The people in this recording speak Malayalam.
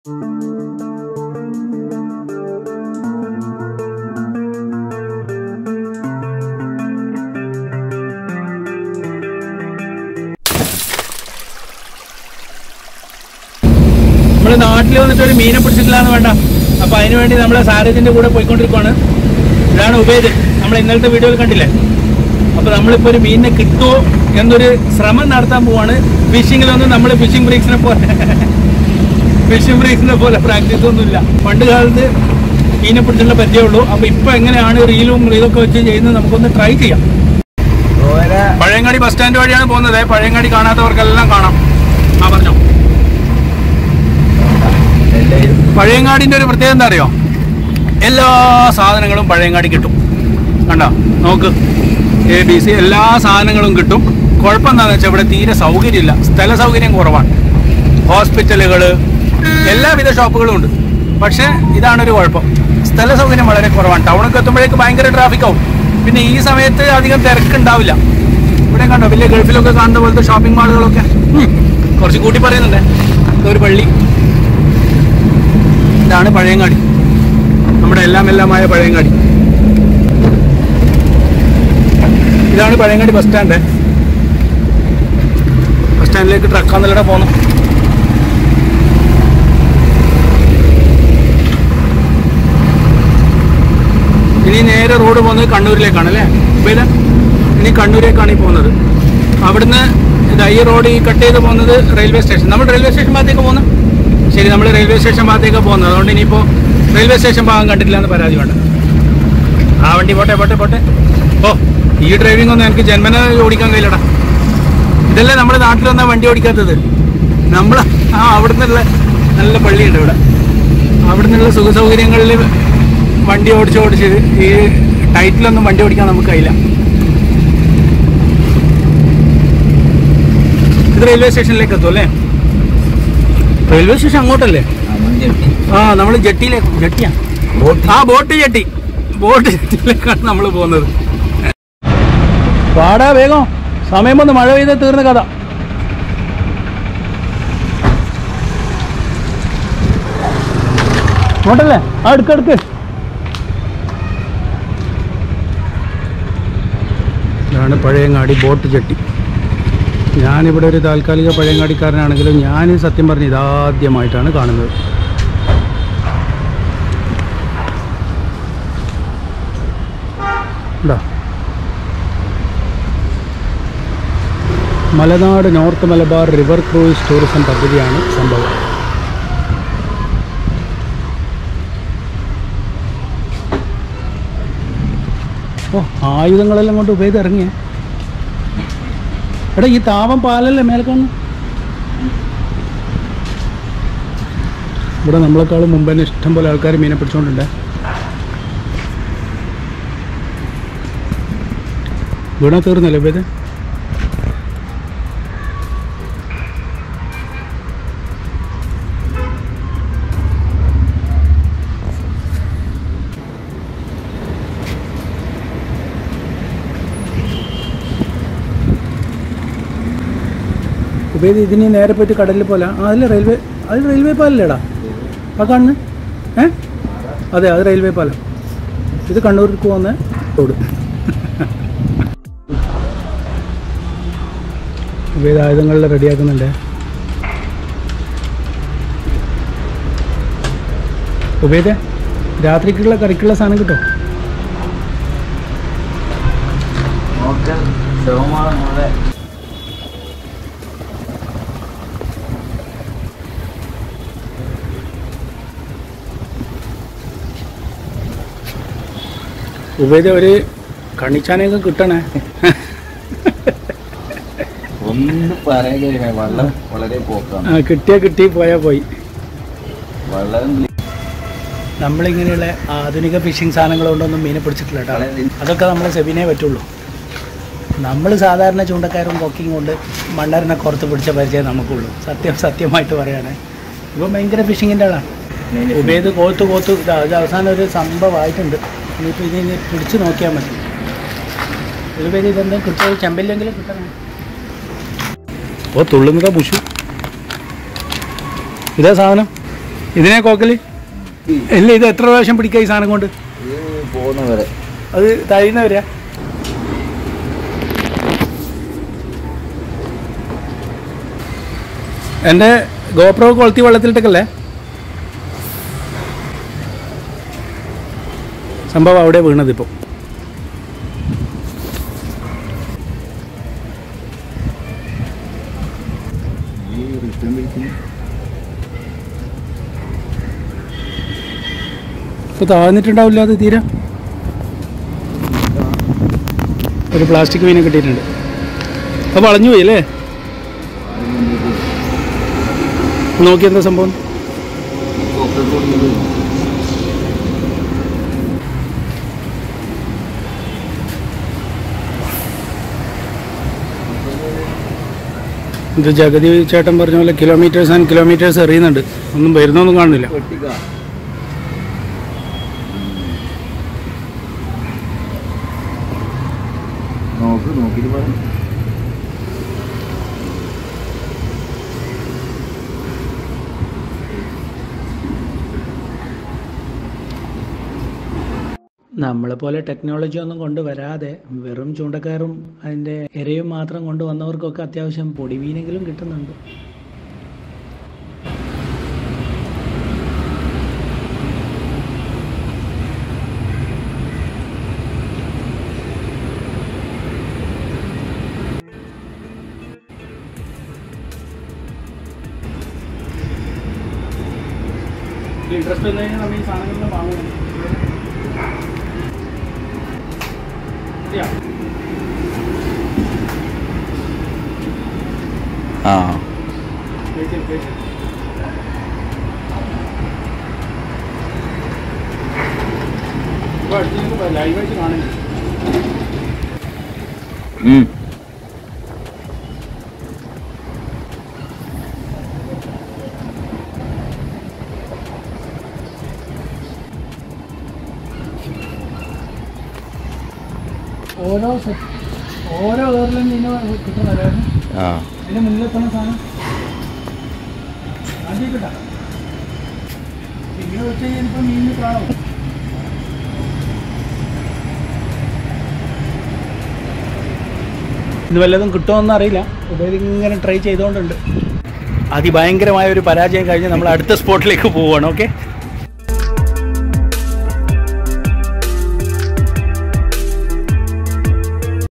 നമ്മള് നാട്ടിൽ വന്നിട്ട് ഒരു മീനെ പിടിച്ചിട്ടില്ലാന്ന് വേണ്ട അപ്പൊ അതിനു വേണ്ടി നമ്മളെ സാരഥിന്റെ കൂടെ പോയിക്കൊണ്ടിരിക്കുവാണ് ഇതാണ് ഉപേദ് നമ്മൾ ഇന്നലത്തെ വീഡിയോയിൽ കണ്ടില്ലേ അപ്പൊ നമ്മളിപ്പോ ഒരു മീനിനെ കിട്ടുമോ എന്നൊരു ശ്രമം നടത്താൻ പോവാണ് ഫിഷിങ്ങിലൊന്നും നമ്മൾ ഫിഷിംഗ് ബ്രീക്സിനെ പോലെ ഫിഷിംഗ് ബ്രീക്സിനെ പോലെ പ്രാക്ടീസ് ഒന്നുമില്ല പണ്ട് കാലത്ത് മീനെ പിടിച്ചുള്ള പരിചയമുള്ളൂ അപ്പൊ ഇപ്പൊ എങ്ങനെയാണ് റീലും റീലൊക്കെ വെച്ച് ചെയ്യുന്നത് നമുക്കൊന്ന് ട്രൈ ചെയ്യാം ഓലെ പഴയങ്ങാടി ബസ് സ്റ്റാൻഡ് വഴിയാണ് പോകുന്നത് പഴയങ്ങാടി കാണാത്തവർക്കെല്ലാം കാണാം ആ പറഞ്ഞോ എല്ലാവരും പഴയങ്ങാടിന്റെ ഒരു പ്രത്യേകത എന്താ അറിയോ എല്ലാ സാധനങ്ങളും പഴയങ്ങാടി കിട്ടും കണ്ടോ നോക്ക് എ ബി സി എല്ലാ സാധനങ്ങളും കിട്ടും കുഴപ്പം എന്താണെന്ന് വെച്ചാൽ ഇവിടെ തീരെ സൗകര്യമില്ല സ്ഥല സൗകര്യം കുറവാണ് ഹോസ്പിറ്റലുകൾ എല്ലാവിധ ഷോപ്പുകളും ഉണ്ട് പക്ഷേ ഇതാണ് ഒരു കുഴപ്പം സ്ഥല സൗകര്യം വളരെ കുറവാണ് ടൗണൊക്കെ എത്തുമ്പോഴേക്ക് ഭയങ്കര ട്രാഫിക് ആവും പിന്നെ ഈ സമയത്ത് അധികം തിരക്കുണ്ടാവില്ല ഇവിടെ കണ്ടോ വലിയ ഗൾഫിലൊക്കെ കാണുന്ന പോലത്തെ ഷോപ്പിംഗ് മാളുകളൊക്കെ ഉം, കുറച്ച് കൂട്ടി പറയുന്നുണ്ടേ ഇതൊരു പള്ളി ഇതാണ് പഴയങ്ങാടി നമ്മുടെ എല്ലാം എല്ലാമായ പഴയങ്ങാടി ഇതാണ് പഴയങ്ങാടി ബസ് സ്റ്റാൻഡ് ബസ് സ്റ്റാൻഡിലേക്ക് ട്രക്കാന്നിലൂടെ പോന്നു ഇനി നേരെ റോഡ് പോകുന്നത് കണ്ണൂരിലേക്കാണ് അല്ലേ ഉപേല ഇനി കണ്ണൂരേക്കാണ് ഈ പോകുന്നത് അവിടുന്ന് ഇത് ഈ റോഡ് ഈ കട്ട് ചെയ്ത് പോകുന്നത് റെയിൽവേ സ്റ്റേഷൻ നമ്മൾ റെയിൽവേ സ്റ്റേഷൻ ഭാഗത്തേക്ക് പോകുന്നു ശരി നമ്മൾ റെയിൽവേ സ്റ്റേഷൻ ഭാഗത്തേക്ക് പോകുന്നത് അതുകൊണ്ട് ഇനിയിപ്പോൾ റെയിൽവേ സ്റ്റേഷൻ ഭാഗം കണ്ടിട്ടില്ല എന്ന് പരാതി വേണ്ട ആ വണ്ടി പോട്ടെ പോട്ടെ പോട്ടെ ഓ ഈ ഡ്രൈവിംഗ് ഒന്നും എനിക്ക് ജന്മന ഓടിക്കാൻ കഴിയില്ലടാ ഇതല്ലേ നമ്മുടെ നാട്ടിൽ വന്നാൽ വണ്ടി ഓടിക്കാത്തത് നമ്മൾ ആ അവിടെ നിന്നുള്ള നല്ല പള്ളിയുണ്ട് ഇവിടെ അവിടെ നിന്നുള്ള സുഖ സൗകര്യങ്ങളിൽ വണ്ടി ഓടിച്ച് ഓടിച്ച് ഈ ടൈറ്റിലൊന്നും വണ്ടി ഓടിക്കാൻ നമുക്ക് കഴിയില്ല ഇത് റെയിൽവേ സ്റ്റേഷനിലേക്ക് എത്തും അല്ലേ റെയിൽവേ സ്റ്റേഷൻ അങ്ങോട്ടല്ലേ നമ്മൾ ജെട്ടി ആ നമ്മൾ ജെട്ടിയിലേക്ക് ജെട്ടിയാ ബോട്ട് ആ ബോട്ട് ജെട്ടി ബോട്ട് ജെട്ടിയിലേക്കാണ് നമ്മൾ പോകുന്നത് പാടാ വേഗം സമയം വന്ന് മഴ പെയ്ത് തീർന്ന കഥ അങ്ങോട്ടല്ലേ ആ എടുക്ക് എടുക്ക് ഇതാണ് പഴയങ്ങാടി ബോട്ട് ജെട്ടി ഞാനിവിടെ ഒരു താൽക്കാലിക പഴയങ്ങാടിക്കാരനാണെങ്കിലും ഞാൻ സത്യം പറഞ്ഞ് ഇതാദ്യമായിട്ടാണ് കാണുന്നത് ഉണ്ടോ Malanad North Malabar river cruise tourism പദ്ധതിയാണ് സംഭവം ഓ ആയുധങ്ങളെല്ലാം കൊണ്ട് ഉപയോഗം ഇറങ്ങിയ എടാ ഈ താപം പാലല്ലേ മേൽക്കാണ് ഇവിടെ നമ്മളെക്കാളും മുമ്പ് തന്നെ ഇഷ്ടം പോലെ ആൾക്കാർ മീനെ പിടിച്ചോണ്ടുണ്ടേ വീണാ തീർന്നല്ലേ ഉപയോഗം ഉപയോഗം ഇതിന് നേരെ പോയിട്ട് കടലിൽ പോലെ അതിൽ റെയിൽവേ അത് റെയിൽവേ പാലല്ലേടാ ആ കാണുന്നത് ഏ അതെ അത് റെയിൽവേ പാലം ഇത് കണ്ണൂർക്ക് പോകുന്ന റോഡ് ഉപയോഗ ആയുധങ്ങളിൽ റെഡിയാക്കുന്നുണ്ട് ഉപയോഗ രാത്രിക്കുള്ള കറിക്കുള്ള സാധനം കിട്ടും നോക്കൽ ശവമാണ് നമ്മളെ ഉപയോഗ ഒരു കണ്ണിച്ചാനയൊക്കെ കിട്ടണേ ഒന്നും പറയാൻ കഴിയില്ല വെള്ളം വളരെ പോക്കാണ് ആ കിട്ടിയാ കിട്ടി പോയാൽ പോയി വെള്ളം നമ്മളിങ്ങനെയുള്ള ആധുനിക ഫിഷിംഗ് സാധനങ്ങൾ കൊണ്ടൊന്നും മീനെ പിടിച്ചിട്ടില്ല കേട്ടോ അതൊക്കെ നമ്മൾ സെബിനേ പറ്റുള്ളൂ നമ്മൾ സാധാരണ ചൂണ്ടക്കാരും കൊക്കിങ് കൊണ്ട് മണ്ണറിനെ കുറത്ത് പിടിച്ച പരിചയം നമുക്കുള്ളൂ സത്യം സത്യമായിട്ട് പറയാണ് ഇപ്പം ഭയങ്കര ഫിഷിങ്ങിൻ്റെ ആളാണ് ഉപേത് കോത്ത് കോത്ത് ഇതാ ഇത് അവസാനം ഒരു സംഭവമായിട്ടുണ്ട് ഇനിയിപ്പോൾ ഇത് ഇനി പിടിച്ച് നോക്കിയാൽ മതി ഉപേത് ഇതെന്താ കിട്ടുമോ ചെമ്പല്ലെങ്കിലും കിട്ടണം ഓ തുള്ളുന്നതാ പുഷു ഇതാ സാധനം ഇതിനെ കോക്കല് ഇല്ല ഇത് എത്ര പ്രാവശ്യം പിടിക്കുക ഈ സാധനം കൊണ്ട് ഇത് പോകുന്ന വരെ അത് താഴ്ന്ന വരിക എൻ്റെ ഗോപ്രോ കൊളുത്തി വെള്ളത്തിലിട്ടൊക്കല്ലേ സംഭവം അവിടെ വീണത് ഇപ്പോൾ ഈ റിട്ടേൺ വിളിക്കുന്നു ഇപ്പോൾ താഴ്ന്നിട്ടുണ്ടാവില്ല അത് തീരെ ഒരു പ്ലാസ്റ്റിക് മീനെ കിട്ടിയിട്ടുണ്ട് അപ്പോൾ വളഞ്ഞു പോയി അല്ലേ നോക്കി എന്താ സംഭവം ഇത് ജഗതി ചേട്ടൻ പറഞ്ഞ പോലെ കിലോമീറ്റേഴ്സ് ആൻഡ് കിലോമീറ്റേഴ്സ് എറിയുന്നുണ്ട് ഒന്നും വരുന്നൊന്നും കാണുന്നില്ല വെട്ടിക്ക നോക്ക് നോക്കിട്ട് പറ നമ്മളെ പോലെ ടെക്നോളജി ഒന്നും കൊണ്ടുവരാതെ വെറും ചൂണ്ടക്കാരും അതിൻ്റെ ഇരയും മാത്രം കൊണ്ടുവന്നവർക്കൊക്കെ അത്യാവശ്യം പൊടിമീനെങ്കിലും കിട്ടുന്നുണ്ട് ഇൻട്രസ്റ്റ് വന്നു കഴിഞ്ഞാൽ നമ്മൾ ഈ സാധനങ്ങളെല്ലാം വാങ്ങണം ആ ലൈവായിട്ട് കാണുന്നു ഉം. ഓരോ സെറ്റ് ഓരോ ഏറിലും മീന് കിട്ടുന്നത് ആ അതിന്റെ മുന്നിലെത്തണ സാധനം ആദ്യം കിട്ടാം ഇങ്ങനെ വെച്ച് കഴിഞ്ഞാൽ ഇപ്പം മീനിന് കാണും ഇത് വല്ലതും കിട്ടുമെന്ന് അറിയില്ല ഉബൈദ് ഇങ്ങനെ ട്രൈ ചെയ്തുകൊണ്ടുണ്ട് അതിഭയങ്കരമായ ഒരു പരാജയം കഴിഞ്ഞ് നമ്മൾ അടുത്ത സ്പോട്ടിലേക്ക് പോവുകയാണ് ഓക്കെ